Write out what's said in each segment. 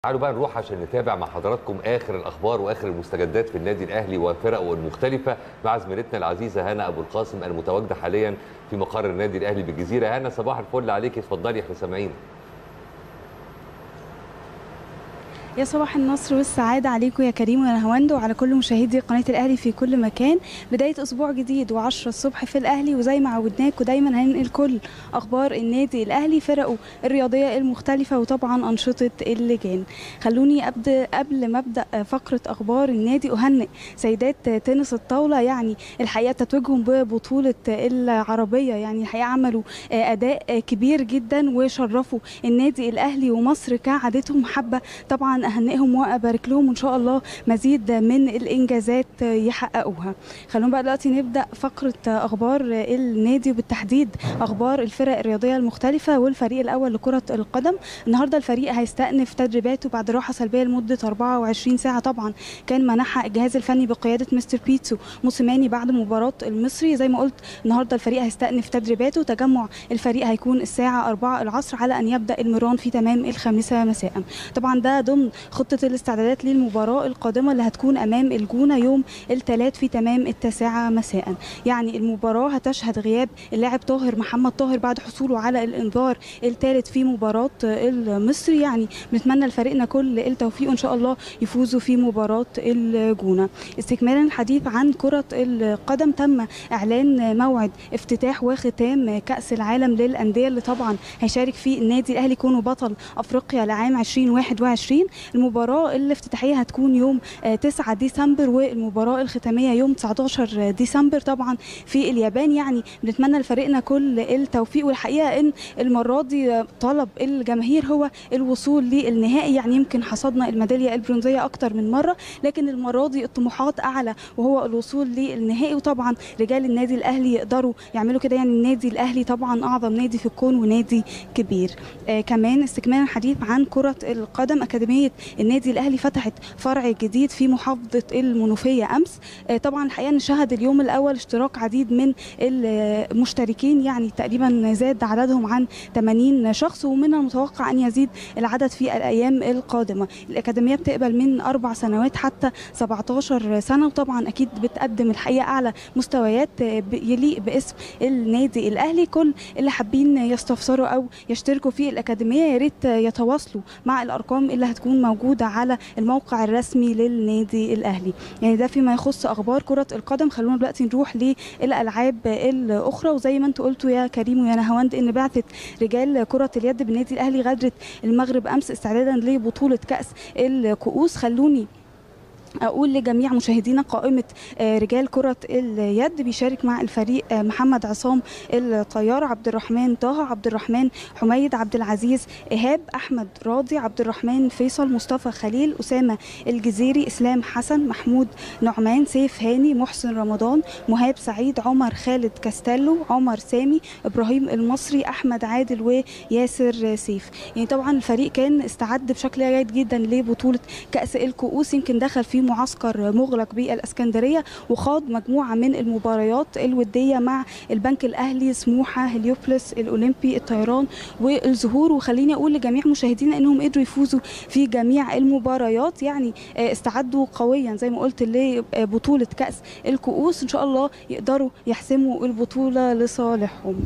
تعالوا بقى نروح عشان نتابع مع حضراتكم اخر الاخبار واخر المستجدات في النادي الاهلي وفرقه المختلفه مع زميلتنا العزيزه هنا ابو القاسم المتواجده حاليا في مقر النادي الاهلي بالجزيره هنا صباح الفل عليك اتفضلي احنا سامعين يا صباح النصر والسعادة عليكم يا كريم ويا نهواند وعلى كل مشاهدي قناة الأهلي في كل مكان بداية أسبوع جديد و10 الصبح في الأهلي وزي ما عودناكم دايما هننقل كل أخبار النادي الأهلي فرقه الرياضية المختلفة وطبعا أنشطة اللجان خلوني أبدأ قبل ما أبدأ فقرة أخبار النادي أهنئ سيدات تنس الطاولة يعني الحقيقة تتويجهم ببطولة العربية يعني الحقيقة عملوا أداء كبير جدا وشرفوا النادي الأهلي ومصر كعادتهم حابة طبعا اهنئهم وابارك لهم وان شاء الله مزيد من الانجازات يحققوها خلونا بقى دلوقتي نبدا فقره اخبار النادي وبالتحديد اخبار الفرق الرياضيه المختلفه والفريق الاول لكره القدم النهارده الفريق هيستأنف تدريباته بعد راحه سلبيه لمده 24 ساعه طبعا كان منحها الجهاز الفني بقياده مستر بيتسو موسيماني بعد مباراه المصري زي ما قلت النهارده الفريق هيستأنف تدريباته تجمع الفريق هيكون الساعه 4 العصر على ان يبدا المران في تمام الخامسه مساء طبعا ده ضمن خطة الاستعدادات للمباراة القادمة اللي هتكون أمام الجونة يوم الثلاث في تمام التاسعة مساء يعني المباراة هتشهد غياب اللاعب طاهر محمد طاهر بعد حصوله على الإنذار الثالث في مباراة المصري يعني بنتمنى لفريقنا كل التوفيق وإن شاء الله يفوزوا في مباراة الجونة استكمالا الحديث عن كرة القدم تم إعلان موعد افتتاح وختام كأس العالم للأندية اللي طبعا هيشارك فيه النادي الأهلي كونه بطل أفريقيا لعام 2021 المباراة الافتتاحية هتكون يوم 9 ديسمبر والمباراة الختامية يوم 19 ديسمبر طبعا في اليابان يعني بنتمنى لفريقنا كل التوفيق والحقيقة ان المرة دي طلب الجماهير هو الوصول للنهائي يعني يمكن حصدنا الميدالية البرونزية أكتر من مرة لكن المرة دي الطموحات أعلى وهو الوصول للنهائي وطبعا رجال النادي الأهلي يقدروا يعملوا كده يعني النادي الأهلي طبعا أعظم نادي في الكون ونادي كبير آه كمان استكمالا الحديث عن كرة القدم أكاديمية النادي الاهلي فتحت فرع جديد في محافظه المنوفيه امس طبعا الحقيقه ان شهد اليوم الاول اشتراك عديد من المشتركين يعني تقريبا زاد عددهم عن 80 شخص ومن المتوقع ان يزيد العدد في الايام القادمه الاكاديميه بتقبل من اربع سنوات حتى 17 سنه وطبعا اكيد بتقدم الحقيقه اعلى مستويات يليق باسم النادي الاهلي كل اللي حابين يستفسروا او يشتركوا في الاكاديميه يا ريت يتواصلوا مع الارقام اللي هتكون موجودة على الموقع الرسمي للنادي الأهلي يعني ده فيما يخص أخبار كرة القدم خلونا دلوقتي نروح للألعاب الأخرى وزي ما انتوا قلتوا يا كريم ويا نهاوند إن بعثة رجال كرة اليد بالنادي الأهلي غادرت المغرب أمس استعدادا لبطولة كأس الكؤوس خلوني اقول لجميع مشاهدينا قائمه رجال كره اليد بيشارك مع الفريق محمد عصام الطيار عبد الرحمن طه عبد الرحمن حميد عبد العزيز ايهاب احمد راضي عبد الرحمن فيصل مصطفى خليل اسامه الجزيري اسلام حسن محمود نعمان سيف هاني محسن رمضان مهاب سعيد عمر خالد كاستيلو عمر سامي ابراهيم المصري احمد عادل وياسر سيف يعني طبعا الفريق كان استعد بشكل جيد جدا لبطوله كاس الكؤوس يمكن دخل في معسكر مغلق بالاسكندريه وخاض مجموعه من المباريات الوديه مع البنك الاهلي سموحه هليوبلس الاولمبي الطيران والزهور وخليني اقول لجميع مشاهدينا انهم قدروا يفوزوا في جميع المباريات يعني استعدوا قويا زي ما قلت لبطوله كاس الكؤوس ان شاء الله يقدروا يحسموا البطوله لصالحهم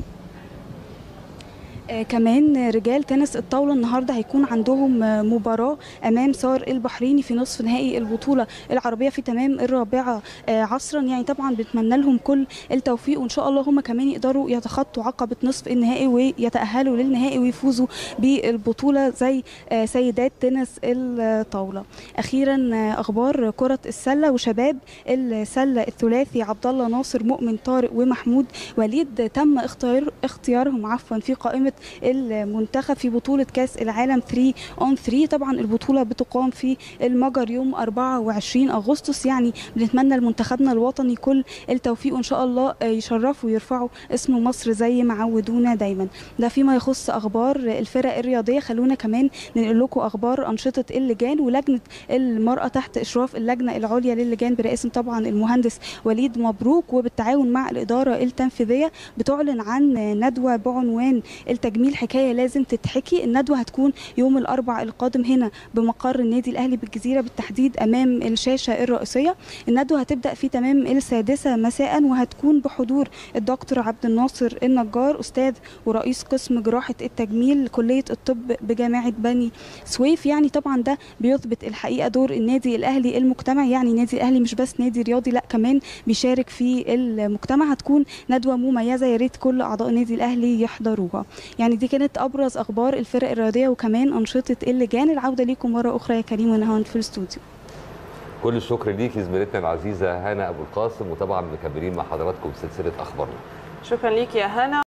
آه كمان رجال تنس الطاوله النهارده هيكون عندهم آه مباراه امام سار البحريني في نصف نهائي البطوله العربيه في تمام الرابعه آه عصرا يعني طبعا بنتمنى لهم كل التوفيق وان شاء الله هم كمان يقدروا يتخطوا عقبه نصف النهائي ويتاهلوا للنهائي ويفوزوا بالبطوله زي سيدات تنس الطاوله اخيرا اخبار كره السله وشباب السله الثلاثي عبد الله ناصر مؤمن طارق ومحمود وليد تم اختيار اختيارهم عفوا في قائمه المنتخب في بطولة كأس العالم 3 اون 3 طبعا البطولة بتقام في المجر يوم 24 أغسطس يعني بنتمنى لمنتخبنا الوطني كل التوفيق وإن شاء الله يشرفوا ويرفعوا اسم مصر زي ما عودونا دايما ده فيما يخص أخبار الفرق الرياضية خلونا كمان ننقل لكم أخبار أنشطة اللجان ولجنة المرأة تحت إشراف اللجنة العليا للجان برئاسة طبعا المهندس وليد مبروك وبالتعاون مع الإدارة التنفيذية بتعلن عن ندوة بعنوان التجديد التجميل حكايه لازم تتحكي الندوه هتكون يوم الاربع القادم هنا بمقر النادي الاهلي بالجزيره بالتحديد امام الشاشه الرئيسيه الندوه هتبدا في تمام السادسه مساء وهتكون بحضور الدكتور عبد الناصر النجار استاذ ورئيس قسم جراحه التجميل كليه الطب بجامعه بني سويف يعني طبعا ده بيثبت الحقيقه دور النادي الاهلي المجتمعي يعني النادي الاهلي مش بس نادي رياضي لا كمان بيشارك في المجتمع هتكون ندوه مميزه يا ريت كل اعضاء النادي الاهلي يحضروها يعني دي كانت ابرز اخبار الفرق الرياضيه وكمان انشطه اللجان العوده ليكم مره اخرى يا كريم ونهاوند في الاستوديو كل الشكر ليكي زميلتنا العزيزه هنا ابو القاسم وطبعا مكملين مع حضراتكم سلسله اخبارنا شكرا ليك يا هنا